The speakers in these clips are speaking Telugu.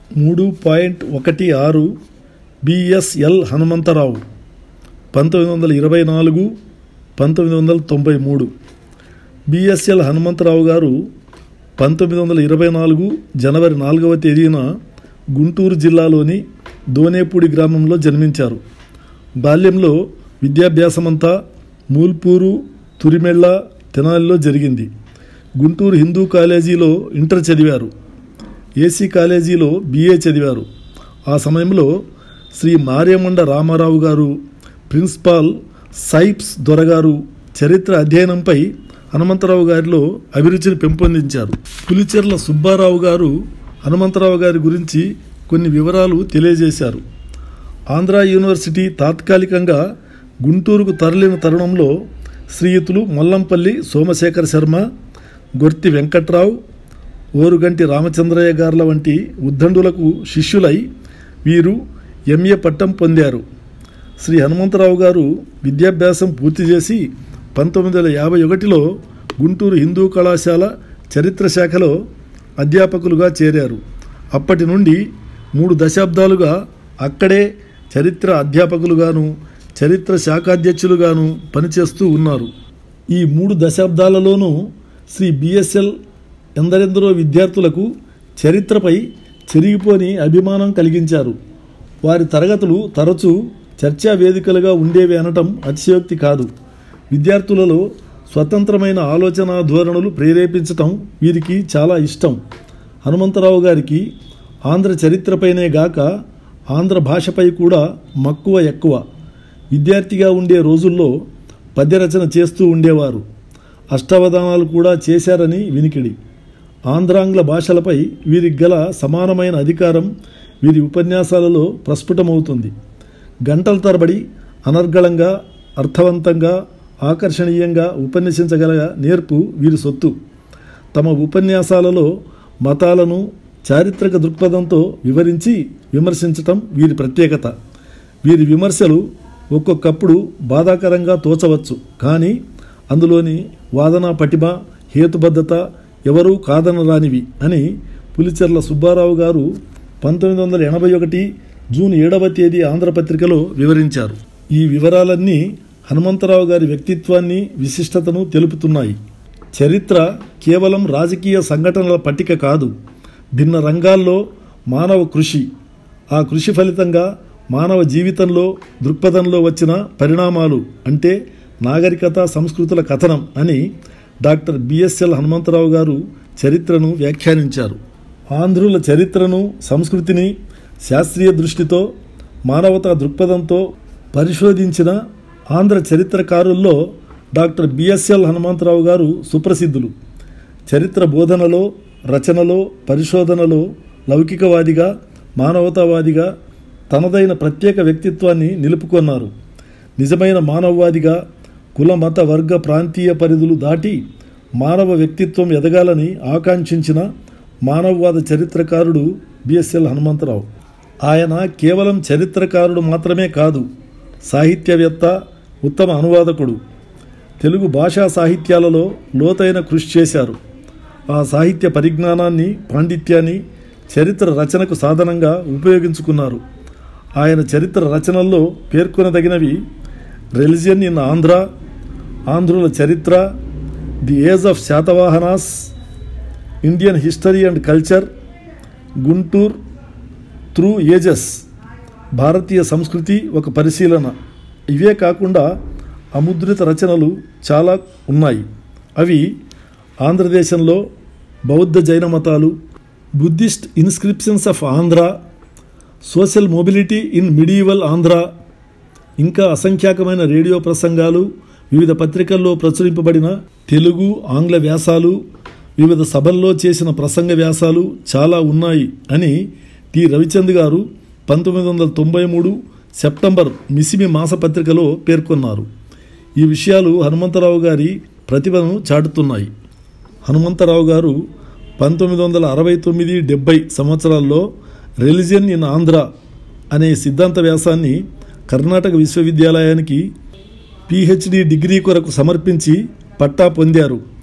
మూడు పాయింట్ ఒకటి ఆరు బిఎస్ఎల్ హనుమంతరావు పంతొమ్మిది వందల ఇరవై నాలుగు పంతొమ్మిది వందల తొంభై మూడు బిఎస్ఎల్ హనుమంతరావు గారు పంతొమ్మిది వందల ఇరవై నాలుగు జనవరి నాలుగవ తేదీన గుంటూరు జిల్లాలోని దోనేపూడి గ్రామంలో జన్మించారు బాల్యంలో విద్యాభ్యాసమంతా మూల్పూరు తురిమెళ్ళ తెనాలిలో జరిగింది గుంటూరు హిందూ కాలేజీలో ఇంటర్ చదివారు ఏసీ కాలేజీలో బీఏ చదివారు ఆ సమయంలో శ్రీ మారేమండ రామారావు గారు ప్రిన్సిపాల్ సైప్స్ దొరగారు చరిత్ర అధ్యయనంపై హనుమంతరావు గారిలో అభిరుచిని పెంపొందించారు పులిచెర్ల సుబ్బారావు గారు హనుమంతరావు గారి గురించి కొన్ని వివరాలు తెలియజేశారు ఆంధ్ర యూనివర్సిటీ తాత్కాలికంగా గుంటూరుకు తరలిన తరుణంలో శ్రీయుతులు మొల్లంపల్లి సోమశేఖర శర్మ గొర్తి వెంకట్రావు ఓరుగంటి రామచంద్రయ్య గార్ల వంటి ఉద్దండులకు శిష్యులై వీరు ఎంఏ పట్టం పొందారు శ్రీ హనుమంతరావు గారు విద్యాభ్యాసం పూర్తి చేసి పంతొమ్మిది వందల యాభై ఒకటిలో గుంటూరు హిందూ కళాశాల చరిత్ర శాఖలో అధ్యాపకులుగా చేరారు అప్పటి నుండి మూడు దశాబ్దాలుగా అక్కడే చరిత్ర అధ్యాపకులుగాను చరిత్ర శాఖాధ్యక్షులుగాను పనిచేస్తూ ఉన్నారు ఈ మూడు దశాబ్దాలలోనూ శ్రీ బిఎస్ఎల్ ఎందరెందరో విద్యార్థులకు చరిత్రపై చెరిగిపోని అభిమానం కలిగించారు వారి తరగతులు తరచూ చర్చా వేదికలుగా ఉండేవి అనటం అతిశయోక్తి కాదు విద్యార్థులలో స్వతంత్రమైన ఆలోచన ధోరణులు ప్రేరేపించటం వీరికి చాలా ఇష్టం హనుమంతరావు గారికి ఆంధ్ర చరిత్రపైనే గాక ఆంధ్ర భాషపై కూడా మక్కువ ఎక్కువ విద్యార్థిగా ఉండే రోజుల్లో పద్యరచన చేస్తూ ఉండేవారు అష్టావధానాలు కూడా చేశారని వినికిడి ఆంధ్రాంగ్ల భాషలపై వీరికి గల సమానమైన అధికారం వీరి ఉపన్యాసాలలో ప్రస్ఫుటమవుతుంది గంటల తరబడి అనర్గళంగా అర్థవంతంగా ఆకర్షణీయంగా ఉపన్యసించగల నేర్పు వీరి సొత్తు తమ ఉపన్యాసాలలో మతాలను చారిత్రక దృక్పథంతో వివరించి విమర్శించటం వీరి ప్రత్యేకత వీరి విమర్శలు ఒక్కొక్కప్పుడు బాధాకరంగా తోచవచ్చు కానీ అందులోని వాదన పటిమ హేతుబద్ధత ఎవరూ కాదనరానివి అని పులిచెర్ల సుబ్బారావు గారు పంతొమ్మిది వందల ఎనభై ఒకటి జూన్ ఏడవ తేదీ ఆంధ్రపత్రికలో వివరించారు ఈ వివరాలన్నీ హనుమంతరావు గారి వ్యక్తిత్వాన్ని విశిష్టతను తెలుపుతున్నాయి చరిత్ర కేవలం రాజకీయ సంఘటనల పట్టిక కాదు భిన్న రంగాల్లో మానవ కృషి ఆ కృషి ఫలితంగా మానవ జీవితంలో దృక్పథంలో వచ్చిన పరిణామాలు అంటే నాగరికత సంస్కృతుల కథనం అని డాక్టర్ బిఎస్ఎల్ హనుమంతరావు గారు చరిత్రను వ్యాఖ్యానించారు ఆంధ్రుల చరిత్రను సంస్కృతిని శాస్త్రీయ దృష్టితో మానవతా దృక్పథంతో పరిశోధించిన ఆంధ్ర చరిత్రకారుల్లో డాక్టర్ బిఎస్ఎల్ హనుమంతరావు గారు సుప్రసిద్ధులు చరిత్ర బోధనలో రచనలో పరిశోధనలో లౌకికవాదిగా మానవతావాదిగా తనదైన ప్రత్యేక వ్యక్తిత్వాన్ని నిలుపుకొన్నారు నిజమైన మానవవాదిగా కుల మత వర్గ ప్రాంతీయ పరిధులు దాటి మానవ వ్యక్తిత్వం ఎదగాలని ఆకాంక్షించిన మానవవాద చరిత్రకారుడు బిఎస్ఎల్ హనుమంతరావు ఆయన కేవలం చరిత్రకారుడు మాత్రమే కాదు సాహిత్యవేత్త ఉత్తమ అనువాదకుడు తెలుగు భాషా సాహిత్యాలలో లోతైన కృషి చేశారు ఆ సాహిత్య పరిజ్ఞానాన్ని పాండిత్యాన్ని చరిత్ర రచనకు సాధనంగా ఉపయోగించుకున్నారు ఆయన చరిత్ర రచనల్లో పేర్కొనదగినవి రిలిజియన్ ఇన్ ఆంధ్ర ఆంధ్రుల చరిత్ర the age of Satavahanas Indian history and culture Guntur through ages భారతీయ సంస్కృతి ఒక పరిశీలన ఇవే కాకుండా అముద్రిత రచనలు చాలా ఉన్నాయి అవి ఆంధ్రదేశంలో బౌద్ధ జైన మతాలు Buddhist inscriptions of Andhra social mobility in medieval Andhra ఇంకా అసంఖ్యాకమైన రేడియో ప్రసంగాలు వివిధ పత్రికల్లో ప్రచురింపబడిన తెలుగు ఆంగ్ల వ్యాసాలు వివిధ సభల్లో చేసిన ప్రసంగ వ్యాసాలు చాలా ఉన్నాయి అని టి రవిచంద్ గారు పంతొమ్మిది వందల తొంభై మూడు సెప్టెంబర్ మిసిమి మాసపత్రికలో పేర్కొన్నారు ఈ విషయాలు హనుమంతరావు గారి ప్రతిభను చాటుతున్నాయి హనుమంతరావు గారు పంతొమ్మిది వందల అరవై తొమ్మిది డెబ్బై సంవత్సరాల్లో రిలిజియన్ ఇన్ ఆంధ్ర అనే సిద్ధాంత వ్యాసాన్ని కర్ణాటక విశ్వవిద్యాలయానికి పిహెచ్డి డిగ్రీ కొరకు సమర్పించి పట్టా పొందారు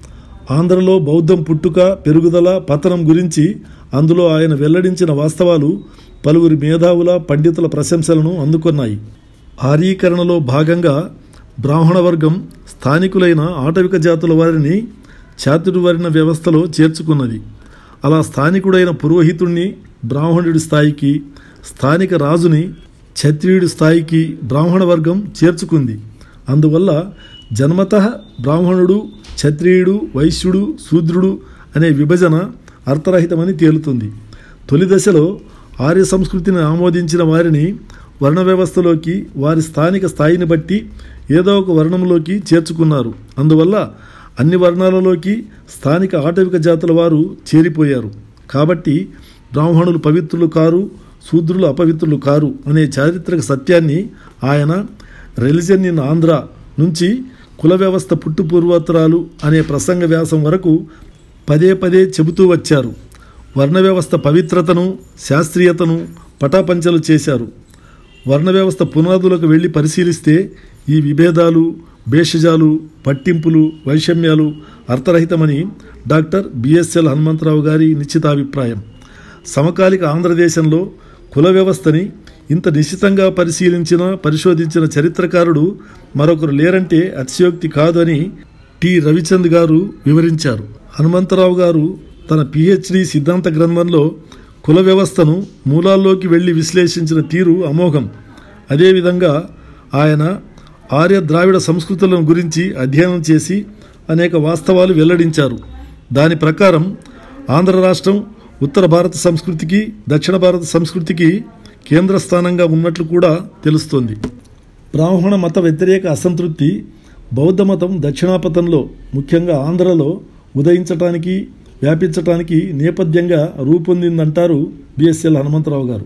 ఆంధ్రలో బౌద్ధం పుట్టుక పెరుగుదల పతనం గురించి అందులో ఆయన వెల్లడించిన వాస్తవాలు పలువురి మేధావుల పండితుల ప్రశంసలను అందుకున్నాయి ఆర్యీకరణలో భాగంగా బ్రాహ్మణ వర్గం స్థానికులైన ఆటవిక జాతుల వారిని చాతుర్వర్ణ వ్యవస్థలో చేర్చుకున్నది అలా స్థానికుడైన పురోహితుణ్ణి బ్రాహ్మణుడి స్థాయికి స్థానిక రాజుని క్షత్రియుడి స్థాయికి బ్రాహ్మణ వర్గం చేర్చుకుంది అందువల్ల జన్మత బ్రాహ్మణుడు క్షత్రియుడు వైశ్యుడు శూద్రుడు అనే విభజన అర్థరహితమని తేలుతుంది తొలి దశలో ఆర్య సంస్కృతిని ఆమోదించిన వారిని వర్ణ వ్యవస్థలోకి వారి స్థానిక స్థాయిని బట్టి ఏదో ఒక వర్ణంలోకి చేర్చుకున్నారు అందువల్ల అన్ని వర్ణాలలోకి స్థానిక ఆటవిక జాతుల వారు చేరిపోయారు కాబట్టి బ్రాహ్మణులు పవిత్రులు కారు శూద్రులు అపవిత్రులు కారు అనే చారిత్రక సత్యాన్ని ఆయన రిలిజన్ ఇన్ ఆంధ్ర నుంచి కుల వ్యవస్థ పుట్టు పూర్వోత్తరాలు అనే ప్రసంగ వ్యాసం వరకు పదే పదే చెబుతూ వచ్చారు వర్ణ వ్యవస్థ పవిత్రతను శాస్త్రీయతను పటాపంచలు చేశారు వర్ణ వ్యవస్థ పునాదులకు వెళ్ళి పరిశీలిస్తే ఈ విభేదాలు భేషజాలు పట్టింపులు వైషమ్యాలు అర్థరహితమని డాక్టర్ బిఎస్ఎల్ హనుమంతరావు గారి నిశ్చితాభిప్రాయం సమకాలిక ఆంధ్రదేశంలో కుల వ్యవస్థని ఇంత నిశ్చితంగా పరిశీలించిన పరిశోధించిన చరిత్రకారుడు మరొకరు లేరంటే అతిశయోక్తి కాదు అని టి రవిచంద్ గారు వివరించారు హనుమంతరావు గారు తన పిహెచ్డి సిద్ధాంత గ్రంథంలో కుల వ్యవస్థను మూలాల్లోకి వెళ్ళి విశ్లేషించిన తీరు అమోఘం అదేవిధంగా ఆయన ఆర్య ద్రావిడ సంస్కృతులను గురించి అధ్యయనం చేసి అనేక వాస్తవాలు వెల్లడించారు దాని ప్రకారం ఆంధ్ర రాష్ట్రం ఉత్తర భారత సంస్కృతికి దక్షిణ భారత సంస్కృతికి కేంద్ర స్థానంగా ఉన్నట్లు కూడా తెలుస్తోంది బ్రాహ్మణ మత వ్యతిరేక అసంతృప్తి బౌద్ధ మతం దక్షిణాపథంలో ముఖ్యంగా ఆంధ్రలో ఉదయించటానికి వ్యాపించటానికి నేపథ్యంగా రూపొందిందంటారు బిఎస్ఎల్ హనుమంతరావు గారు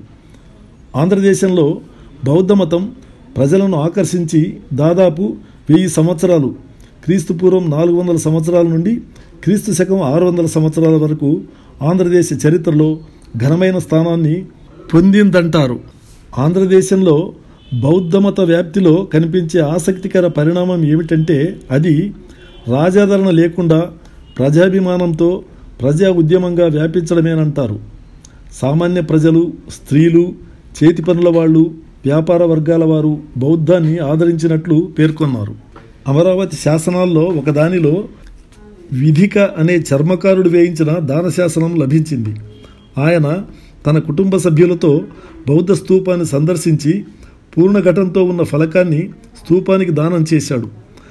ఆంధ్రదేశంలో బౌద్ధ మతం ప్రజలను ఆకర్షించి దాదాపు వెయ్యి సంవత్సరాలు క్రీస్తు పూర్వం నాలుగు వందల సంవత్సరాల నుండి క్రీస్తు శకం ఆరు వందల సంవత్సరాల వరకు ఆంధ్రదేశ చరిత్రలో ఘనమైన స్థానాన్ని పొందిందంటారు ఆంధ్రదేశంలో బౌద్ధమత వ్యాప్తిలో కనిపించే ఆసక్తికర పరిణామం ఏమిటంటే అది రాజాదరణ లేకుండా ప్రజాభిమానంతో ప్రజా ఉద్యమంగా వ్యాపించడమేనంటారు సామాన్య ప్రజలు స్త్రీలు చేతి పనుల వాళ్ళు వ్యాపార వర్గాల వారు బౌద్ధాన్ని ఆదరించినట్లు పేర్కొన్నారు అమరావతి శాసనాల్లో ఒకదానిలో విధిక అనే చర్మకారుడు వేయించిన దానశాసనం లభించింది ఆయన తన కుటుంబ సభ్యులతో బౌద్ధ స్తూపాన్ని సందర్శించి పూర్ణఘటంతో ఉన్న ఫలకాన్ని స్తూపానికి దానం చేశాడు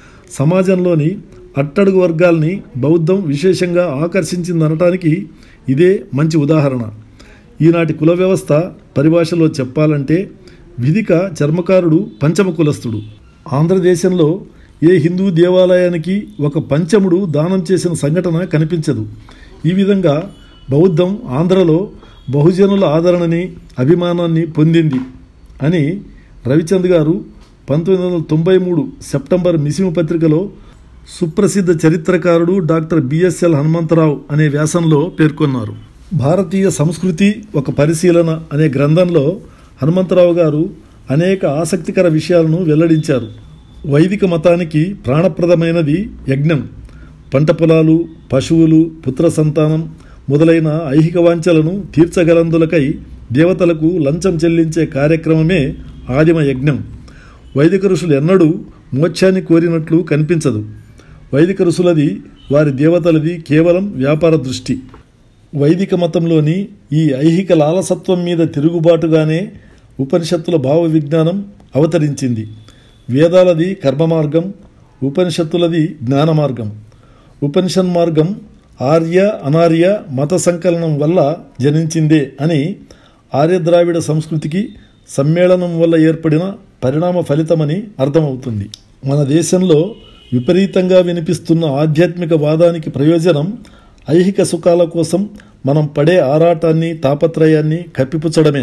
సమాజంలోని అట్టడుగు వర్గాల్ని బౌద్ధం విశేషంగా ఆకర్షించిందనటానికి ఇదే మంచి ఉదాహరణ ఈనాటి కుల వ్యవస్థ పరిభాషలో చెప్పాలంటే విధిక చర్మకారుడు పంచమ కులస్థుడు ఆంధ్రదేశంలో ఏ హిందూ దేవాలయానికి ఒక పంచముడు దానం చేసిన సంఘటన కనిపించదు ఈ విధంగా బౌద్ధం ఆంధ్రలో బహుజనుల ఆదరణని అభిమానాన్ని పొందింది అని రవిచంద్ గారు పంతొమ్మిది వందల తొంభై మూడు సెప్టెంబర్ మిసిము పత్రికలో సుప్రసిద్ధ చరిత్రకారుడు డాక్టర్ బిఎస్ఎల్ హనుమంతరావు అనే వ్యాసంలో పేర్కొన్నారు భారతీయ సంస్కృతి ఒక పరిశీలన అనే గ్రంథంలో హనుమంతరావు గారు అనేక ఆసక్తికర విషయాలను వెల్లడించారు వైదిక మతానికి ప్రాణప్రదమైనది యజ్ఞం పంట పొలాలు పశువులు పుత్ర సంతానం మొదలైన ఐహిక వాంఛలను తీర్చగలందులకై దేవతలకు లంచం చెల్లించే కార్యక్రమమే ఆదిమ యజ్ఞం వైదిక ఋషులు ఎన్నడూ మోక్షాన్ని కోరినట్లు కనిపించదు వైదిక ఋషులది వారి దేవతలది కేవలం వ్యాపార దృష్టి వైదిక మతంలోని ఈ ఐహిక లాలసత్వం మీద తిరుగుబాటుగానే ఉపనిషత్తుల భావ విజ్ఞానం అవతరించింది వేదాలది కర్మ మార్గం ఉపనిషత్తులది జ్ఞాన మార్గం ఉపనిషన్ మార్గం ఆర్య అనార్య మత సంకలనం వల్ల జనించిందే అని ఆర్యద్రావిడ సంస్కృతికి సమ్మేళనం వల్ల ఏర్పడిన పరిణామ ఫలితమని అర్థమవుతుంది మన దేశంలో విపరీతంగా వినిపిస్తున్న ఆధ్యాత్మిక వాదానికి ప్రయోజనం ఐహిక సుఖాల కోసం మనం పడే ఆరాటాన్ని తాపత్రయాన్ని కప్పిపుచ్చడమే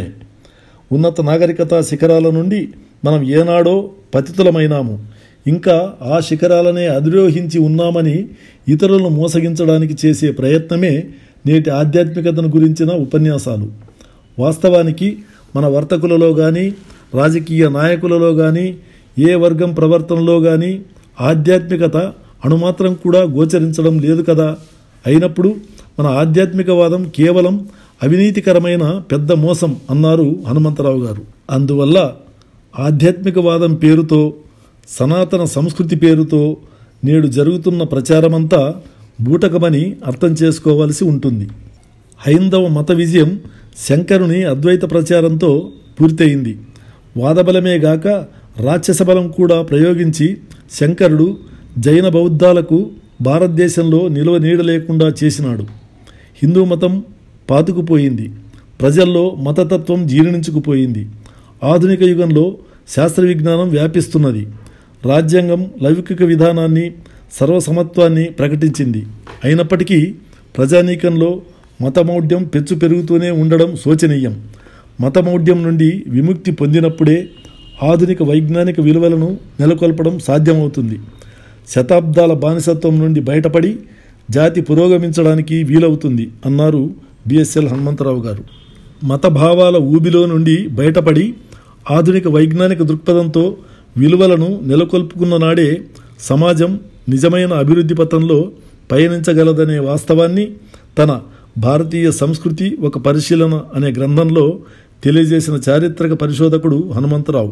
ఉన్నత నాగరికత శిఖరాల నుండి మనం ఏనాడో పతితులమైనాము ఇంకా ఆ శిఖరాలనే అధిరోహించి ఉన్నామని ఇతరులను మోసగించడానికి చేసే ప్రయత్నమే నేటి ఆధ్యాత్మికతను గురించిన ఉపన్యాసాలు వాస్తవానికి మన వర్తకులలో కానీ రాజకీయ నాయకులలో కానీ ఏ వర్గం ప్రవర్తనలో కానీ ఆధ్యాత్మికత అణుమాత్రం కూడా గోచరించడం లేదు కదా అయినప్పుడు మన ఆధ్యాత్మికవాదం కేవలం అవినీతికరమైన పెద్ద మోసం అన్నారు హనుమంతరావు గారు అందువల్ల ఆధ్యాత్మికవాదం పేరుతో సనాతన సంస్కృతి పేరుతో నేడు జరుగుతున్న ప్రచారమంతా బూటకమని అర్థం చేసుకోవాల్సి ఉంటుంది హైందవ మత విజయం శంకరుని అద్వైత ప్రచారంతో పూర్తయింది వాదబలమే గాక రాక్షస బలం కూడా ప్రయోగించి శంకరుడు జైన బౌద్ధాలకు భారతదేశంలో నిలువ నీడ లేకుండా చేసినాడు హిందూ మతం పాతుకుపోయింది ప్రజల్లో మతతత్వం జీర్ణించుకుపోయింది ఆధునిక యుగంలో శాస్త్ర విజ్ఞానం వ్యాపిస్తున్నది రాజ్యాంగం లౌకిక విధానాన్ని సర్వసమత్వాన్ని ప్రకటించింది అయినప్పటికీ ప్రజానీకంలో మతమౌఢ్యం పెచ్చు పెరుగుతూనే ఉండడం శోచనీయం మతమౌఢ్యం నుండి విముక్తి పొందినప్పుడే ఆధునిక వైజ్ఞానిక విలువలను నెలకొల్పడం సాధ్యమవుతుంది శతాబ్దాల బానిసత్వం నుండి బయటపడి జాతి పురోగమించడానికి వీలవుతుంది అన్నారు బిఎస్ఎల్ హనుమంతరావు గారు మత భావాల ఊబిలో నుండి బయటపడి ఆధునిక వైజ్ఞానిక దృక్పథంతో విలువలను నెలకొల్పుకున్న నాడే సమాజం నిజమైన అభివృద్ధి పథంలో పయనించగలదనే వాస్తవాన్ని తన భారతీయ సంస్కృతి ఒక పరిశీలన అనే గ్రంథంలో తెలియజేసిన చారిత్రక పరిశోధకుడు హనుమంతరావు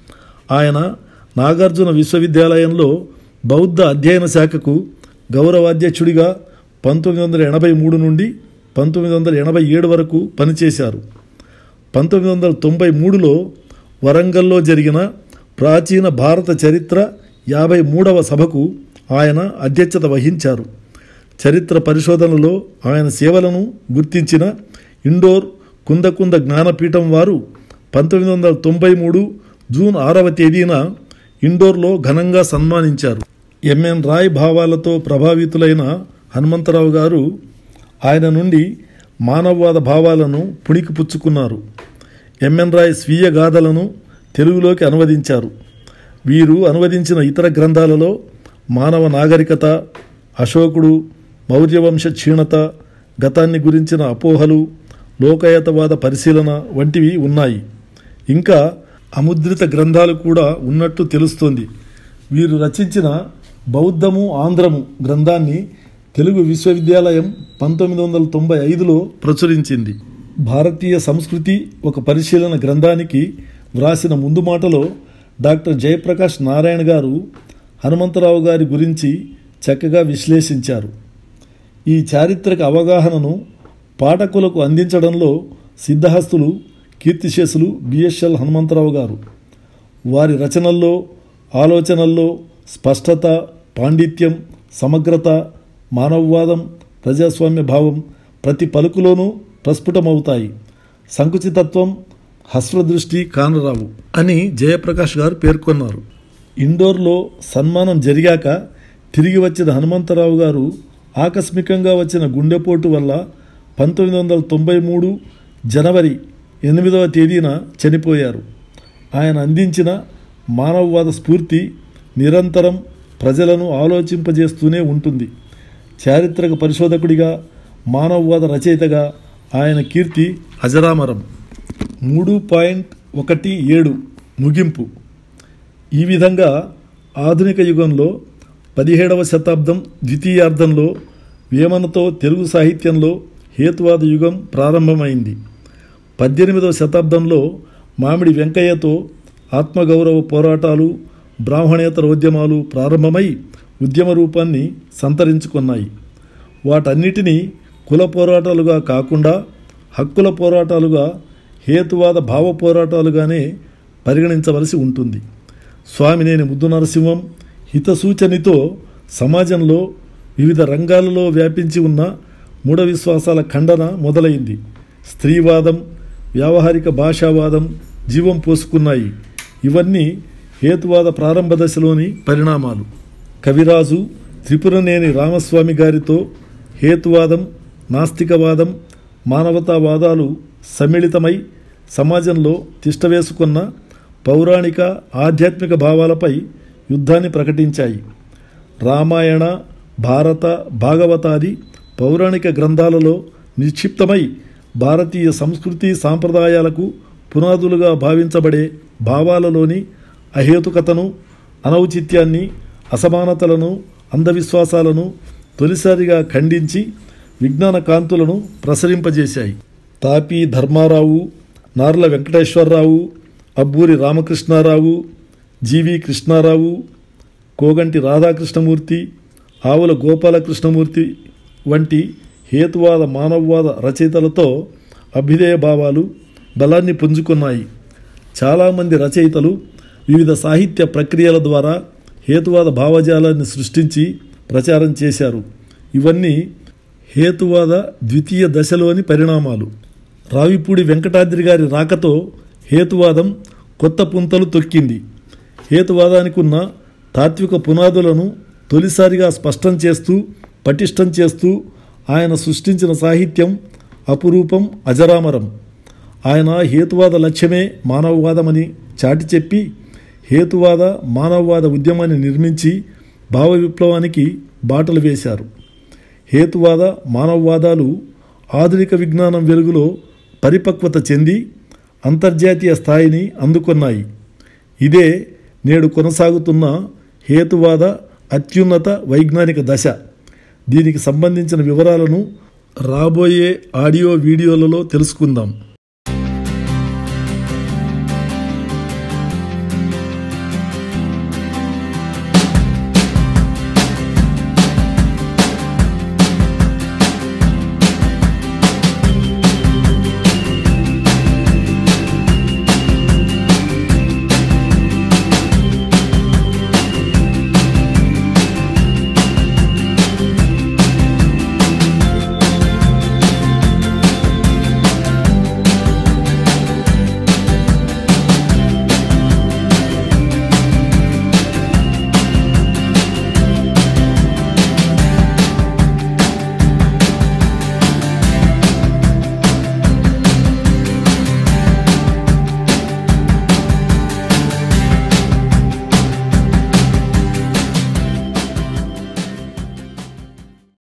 ఆయన నాగార్జున విశ్వవిద్యాలయంలో బౌద్ధ అధ్యయన శాఖకు గౌరవాధ్యక్షుడిగా పంతొమ్మిది వందల ఎనభై మూడు నుండి పంతొమ్మిది వందల ఎనభై ఏడు వరకు పనిచేశారు పంతొమ్మిది వందల తొంభై మూడులో వరంగల్లో జరిగిన ప్రాచీన భారత చరిత్ర యాభై మూడవ సభకు ఆయన అధ్యక్షత వహించారు చరిత్ర పరిశోధనలో ఆయన సేవలను గుర్తించిన ఇండోర్ కుందకుంద జ్ఞానపీఠం వారు పంతొమ్మిది వందల తొంభై మూడు జూన్ ఆరవ తేదీన ఇండోర్లో ఘనంగా సన్మానించారు ఎంఎన్ రాయ్ భావాలతో ప్రభావితులైన హనుమంతరావు గారు ఆయన నుండి మానవవాద భావాలను పుణికిపుచ్చుకున్నారు ఎంఎన్ రాయ్ స్వీయ గాథలను తెలుగులోకి అనువదించారు వీరు అనువదించిన ఇతర గ్రంథాలలో మానవ నాగరికత అశోకుడు మౌర్యవంశ క్షీణత గతాన్ని గురించిన అపోహలు లోకాయతవాద పరిశీలన వంటివి ఉన్నాయి ఇంకా అముద్రిత గ్రంథాలు కూడా ఉన్నట్టు తెలుస్తోంది వీరు రచించిన బౌద్ధము ఆంధ్రము గ్రంథాన్ని తెలుగు విశ్వవిద్యాలయం పంతొమ్మిది వందల తొంభై ఐదులో ప్రచురించింది భారతీయ సంస్కృతి ఒక పరిశీలన గ్రంథానికి వ్రాసిన ముందు మాటలో డాక్టర్ జయప్రకాష్ నారాయణ గారు హనుమంతరావు గారి గురించి చక్కగా విశ్లేషించారు ఈ చారిత్రక అవగాహనను పాఠకులకు అందించడంలో సిద్ధహస్తులు కీర్తిశేషులు బిఎస్ఎల్ హనుమంతరావు గారు వారి రచనల్లో ఆలోచనల్లో స్పష్టత పాండిత్యం సమగ్రత మానవవాదం ప్రజాస్వామ్య భావం ప్రతి పలుకులోనూ ప్రస్ఫుటమవుతాయి సంకుచితత్వం హస్రదృష్టి కానరావు అని జయప్రకాష్ గారు పేర్కొన్నారు ఇండోర్లో సన్మానం జరిగాక తిరిగి వచ్చిన హనుమంతరావు గారు ఆకస్మికంగా వచ్చిన గుండెపోటు వల్ల పంతొమ్మిది వందల తొంభై మూడు జనవరి ఎనిమిదవ తేదీన చనిపోయారు ఆయన అందించిన మానవవాద స్ఫూర్తి నిరంతరం ప్రజలను ఆలోచింపజేస్తూనే ఉంటుంది చారిత్రక పరిశోధకుడిగా మానవవాద రచయితగా ఆయన కీర్తి అజరామరం మూడు పాయింట్ ఒకటి ఏడు ముగింపు ఈ విధంగా ఆధునిక యుగంలో పదిహేడవ శతాబ్దం ద్వితీయార్థంలో వేమనతో తెలుగు సాహిత్యంలో హేతువాద యుగం ప్రారంభమైంది పద్దెనిమిదవ శతాబ్దంలో మామిడి వెంకయ్యతో ఆత్మగౌరవ పోరాటాలు బ్రాహ్మణేతర ఉద్యమాలు ప్రారంభమై ఉద్యమ రూపాన్ని సంతరించుకున్నాయి వాటన్నిటినీ కుల పోరాటాలుగా కాకుండా హక్కుల పోరాటాలుగా హేతువాద భావ పోరాటాలుగానే పరిగణించవలసి ఉంటుంది స్వామినేని ముద్దు నరసింహం హితసూచనితో సమాజంలో వివిధ రంగాలలో వ్యాపించి ఉన్న మూఢ విశ్వాసాల ఖండన మొదలైంది స్త్రీవాదం వ్యావహారిక భాషావాదం జీవం పోసుకున్నాయి ఇవన్నీ హేతువాద ప్రారంభ దశలోని పరిణామాలు కవిరాజు త్రిపురనేని రామస్వామి గారితో హేతువాదం నాస్తికవాదం మానవతావాదాలు సమ్మిళితమై సమాజంలో తిష్టవేసుకున్న పౌరాణిక ఆధ్యాత్మిక భావాలపై యుద్ధాన్ని ప్రకటించాయి రామాయణ భారత భాగవతాది పౌరాణిక గ్రంథాలలో నిక్షిప్తమై భారతీయ సంస్కృతి సాంప్రదాయాలకు పునాదులుగా భావించబడే భావాలలోని అహేతుకతను అనౌచిత్యాన్ని అసమానతలను అంధవిశ్వాసాలను తొలిసారిగా ఖండించి విజ్ఞాన కాంతులను ప్రసరింపజేశాయి తాపి ధర్మారావు నార్ల వెంకటేశ్వరరావు అబ్బూరి రామకృష్ణారావు జీవి కృష్ణారావు కోగంటి రాధాకృష్ణమూర్తి ఆవుల గోపాలకృష్ణమూర్తి వంటి హేతువాద మానవవాద రచయితలతో అభ్యుదయ భావాలు బలాన్ని పుంజుకున్నాయి చాలామంది రచయితలు వివిధ సాహిత్య ప్రక్రియల ద్వారా హేతువాద భావజాలాన్ని సృష్టించి ప్రచారం చేశారు ఇవన్నీ హేతువాద ద్వితీయ దశలోని పరిణామాలు రావిపూడి వెంకటాద్రి గారి రాకతో హేతువాదం కొత్త పుంతలు తొక్కింది హేతువాదానికి ఉన్న తాత్విక పునాదులను తొలిసారిగా స్పష్టం చేస్తూ పటిష్టం చేస్తూ ఆయన సృష్టించిన సాహిత్యం అపురూపం అజరామరం ఆయన హేతువాద లక్ష్యమే మానవవాదమని చాటి చెప్పి హేతువాద మానవవాద ఉద్యమాన్ని నిర్మించి భావ విప్లవానికి బాటలు వేశారు హేతువాద మానవవాదాలు ఆధునిక విజ్ఞానం వెలుగులో పరిపక్వత చెంది అంతర్జాతీయ స్థాయిని అందుకున్నాయి ఇదే నేడు కొనసాగుతున్న హేతువాద అత్యున్నత వైజ్ఞానిక దశ దీనికి సంబంధించిన వివరాలను రాబోయే ఆడియో వీడియోలలో తెలుసుకుందాం